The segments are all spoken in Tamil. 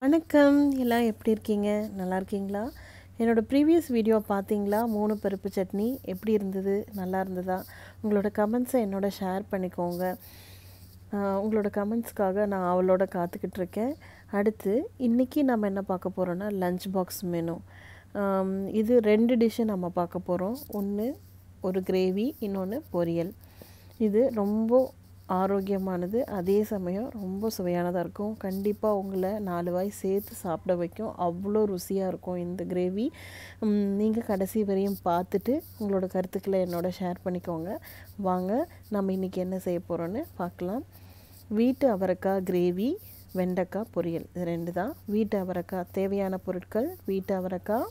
வணக்கம் எல்லாம் எப்படி இருக்கீங்க நல்லா இருக்கீங்களா என்னோடய ப்ரீவியஸ் வீடியோ பார்த்தீங்களா மூணு பருப்பு சட்னி எப்படி இருந்தது நல்லா இருந்ததா உங்களோட கமெண்ட்ஸை என்னோட ஷேர் பண்ணிக்கோங்க ஆஹ் உங்களோட கமெண்ட்ஸ்க்காக நான் அவளோட காத்துக்கிட்டு இருக்கேன் அடுத்து இன்றைக்கி நம்ம என்ன பார்க்க போகிறோன்னா லஞ்ச் பாக்ஸ் மெனு இது ரெண்டு டிஷ்ஷு நம்ம பார்க்க போகிறோம் ஒன்று ஒரு கிரேவி இன்னொன்று பொரியல் இது ரொம்ப ஆரோக்கியமானது அதே சமயம் ரொம்ப சுவையானதாக இருக்கும் கண்டிப்பாக உங்களை நாலு வாய் சேர்த்து சாப்பிட வைக்கும் அவ்வளோ ருசியாக இருக்கும் இந்த கிரேவி நீங்கள் கடைசி வரையும் பார்த்துட்டு உங்களோட கருத்துக்களை என்னோட ஷேர் பண்ணிக்கோங்க வாங்க நம்ம இன்றைக்கி என்ன செய்ய போகிறோன்னு பார்க்கலாம் வீட்டு அவரைக்காய் கிரேவி வெண்டைக்காய் பொரியல் இது ரெண்டு தான் வீட்டு அவரைக்காய் தேவையான பொருட்கள் வீட்டு அவரைக்காய்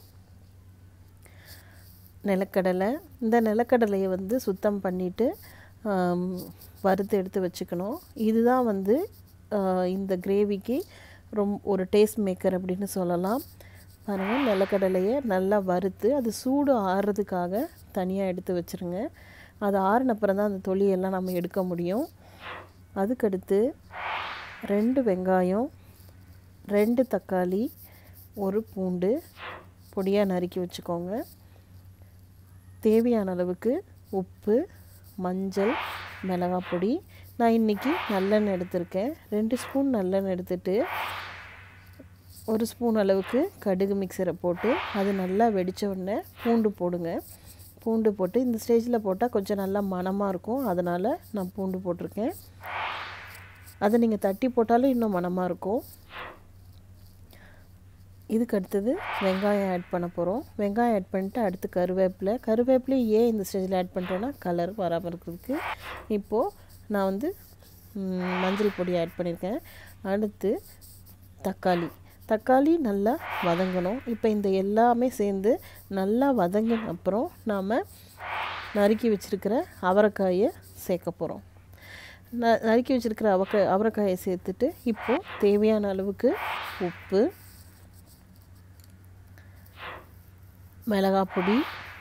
நிலக்கடலை இந்த நிலக்கடலையை வந்து சுத்தம் பண்ணிவிட்டு வறுத்து எடுத்து வச்சுக்கணும் இதுதான் வந்து ஆஹ் இந்த கிரேவிக்கு ரொம் ஒரு டேஸ்ட் மேக்கர் அப்படின்னு சொல்லலாம் பாருங்கள் நிலக்கடலையை நல்லா வறுத்து அது சூடு ஆறுறதுக்காக தனியாக எடுத்து வச்சுருங்க அது ஆறினப்புறம் தான் அந்த தொலியெல்லாம் நம்ம எடுக்க முடியும் அதுக்கடுத்து ரெண்டு வெங்காயம் ரெண்டு தக்காளி ஒரு பூண்டு பொடியாக நறுக்கி வச்சுக்கோங்க தேவையான அளவுக்கு உப்பு மஞ்சள் மிளகாய் பொடி நான் இன்றைக்கி நல்லெண்ணெய் எடுத்திருக்கேன் ரெண்டு ஸ்பூன் நல்லெண்ணெய் எடுத்துட்டு ஒரு ஸ்பூன் அளவுக்கு கடுகு மிக்சரை போட்டு அது நல்லா வெடித்த உடனே பூண்டு போடுங்க பூண்டு போட்டு இந்த ஸ்டேஜில் போட்டால் கொஞ்சம் நல்லா மணமாக இருக்கும் அதனால் நான் பூண்டு போட்டிருக்கேன் அதை நீங்கள் தட்டி போட்டாலும் இன்னும் மணமாக இருக்கும் இதுக்கு அடுத்தது வெங்காயம் ஆட் பண்ண போகிறோம் வெங்காயம் ஆட் பண்ணிட்டு அடுத்து கருவேப்பிலை கருவேப்பிலை ஏன் இந்த ஸ்டேஜில் ஆட் பண்ணுறேன்னா கலர் வராமல் இருக்கிறதுக்கு இப்போது நான் வந்து ம், மஞ்சள் பொடி ஆட் பண்ணியிருக்கேன் அடுத்து தக்காளி தக்காளி நல்லா வதங்கணும் இப்போ இந்த எல்லாமே சேர்ந்து நல்லா வதங்கின அப்புறம் நாம் நறுக்கி வச்சுருக்கிற அவரைக்காயை சேர்க்க போகிறோம் ந நறுக்கி வச்சுருக்கிற அவக்க அவரைக்காயை சேர்த்துட்டு இப்போது தேவையான அளவுக்கு உப்பு மிளகாய் பொடி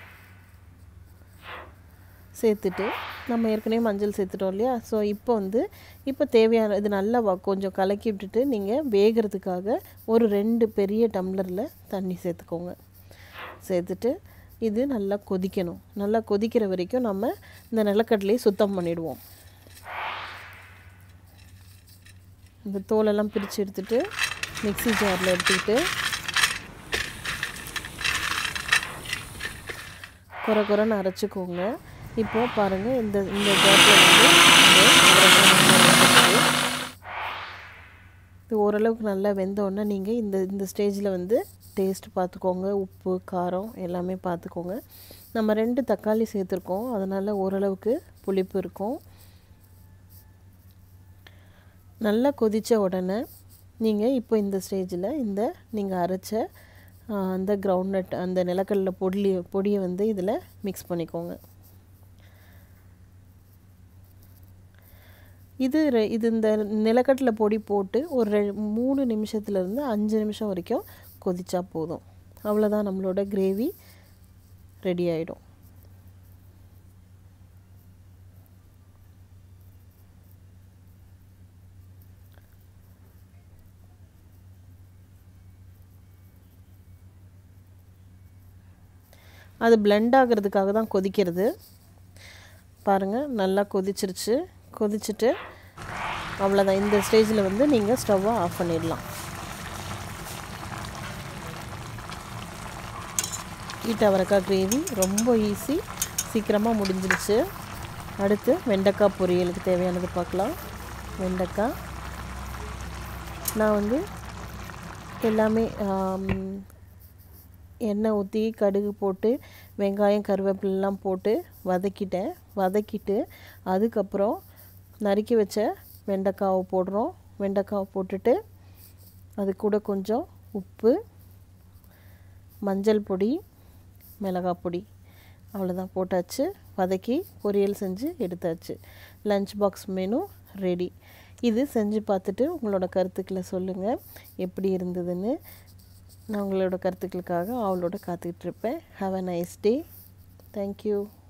சேர்த்துட்டு நம்ம ஏற்கனவே மஞ்சள் சேர்த்துட்டோம் இல்லையா ஸோ இப்போ வந்து இப்போ தேவையான இது நல்லா வ- கொஞ்சம் கலக்கி விட்டுட்டு நீங்கள் வேகிறதுக்காக ஒரு ரெண்டு பெரிய டம்ளரில் தண்ணி சேர்த்துக்கோங்க சேர்த்துட்டு இது நல்லா கொதிக்கணும் நல்லா கொதிக்கிற வரைக்கும் நம்ம இந்த நிலக்கடலையை சுத்தம் பண்ணிடுவோம் இந்த தோலெல்லாம் பிரித்து எடுத்துட்டு மிக்ஸி ஜாரில் எடுத்துக்கிட்டு குறை குறைன்னு அரைச்சிக்கோங்க இப்போ பாருங்கள் இந்த இந்த கேப்பில் வந்து இந்த அவரைக்காய் நல்லா வெந்துருச்சு. இது ஓரளவுக்கு நல்லா வெந்த உடனே நீங்கள் இந்த இந்த ஸ்டேஜில் வந்து டேஸ்ட் பார்த்துக்கோங்க உப்பு காரம் எல்லாமே பார்த்துக்கோங்க நம்ம ரெண்டு தக்காளி சேர்த்துருக்கோம் அதனால் ஓரளவுக்கு புளிப்பு இருக்கும் நல்லா கொதித்த உடனே நீங்கள் இப்போ இந்த ஸ்டேஜில் இந்த நீங்கள் அரைச்ச ஆ, அந்த கிரவுண்ட்நட் அந்த நிலக்கடலை பொடி பொடியை வந்து இதில் மிக்ஸ் பண்ணிக்கோங்க இது ரெ- இது இந்த நிலக்கடலை பொடி போட்டு ஒரு ரெ மூணு நிமிஷத்துலேருந்து அஞ்சு நிமிஷம் வரைக்கும் கொதிச்சா போதும் அவ்வளோதான் நம்மளோட கிரேவி ரெடி ஆகிடும் அது blend ஆகிறதுக்காக தான் கொதிக்கிறது பாருங்கள் நல்லா கொதிச்சிருச்சு கொதிச்சுட்டு அவ்வளோதான் இந்த ஸ்டேஜில் வந்து நீங்கள் ஸ்டவ்வை ஆஃப் பண்ணிடலாம் ஈட்ட அவரைக்காய் கிரேவி ரொம்ப ஈஸி சீக்கிரமாக முடிஞ்சிருச்சு அடுத்து வெண்டைக்காய் பொரியலுக்கு தேவையானது பார்க்கலாம் வெண்டைக்காய் நான் வந்து எல்லாமே ஆம், எண்ணெய் ஊற்றி கடுகு போட்டு வெங்காயம் கருவேப்பிலெலாம் போட்டு வதக்கிட்டேன் வதக்கிட்டு அதுக்கப்புறம் நறுக்கி வச்ச வெண்டைக்காவை போடுறோம் வெண்டைக்காவை போட்டுட்டு அது கூட கொஞ்சம் உப்பு மஞ்சள் பொடி மிளகாய் பொடி அவ்வளோதான் போட்டாச்சு வதக்கி பொரியல் செஞ்சு எடுத்தாச்சு லஞ்ச் பாக்ஸ் மெனு ரெடி இது செஞ்சு பார்த்துட்டு உங்களோட கருத்துக்களை சொல்லுங்கள் எப்படி இருந்ததுன்னு நான் உங்களோட கருத்துக்களுக்காக அவளோட காத்துக்கிட்டு இருப்பேன் have a nice day thank you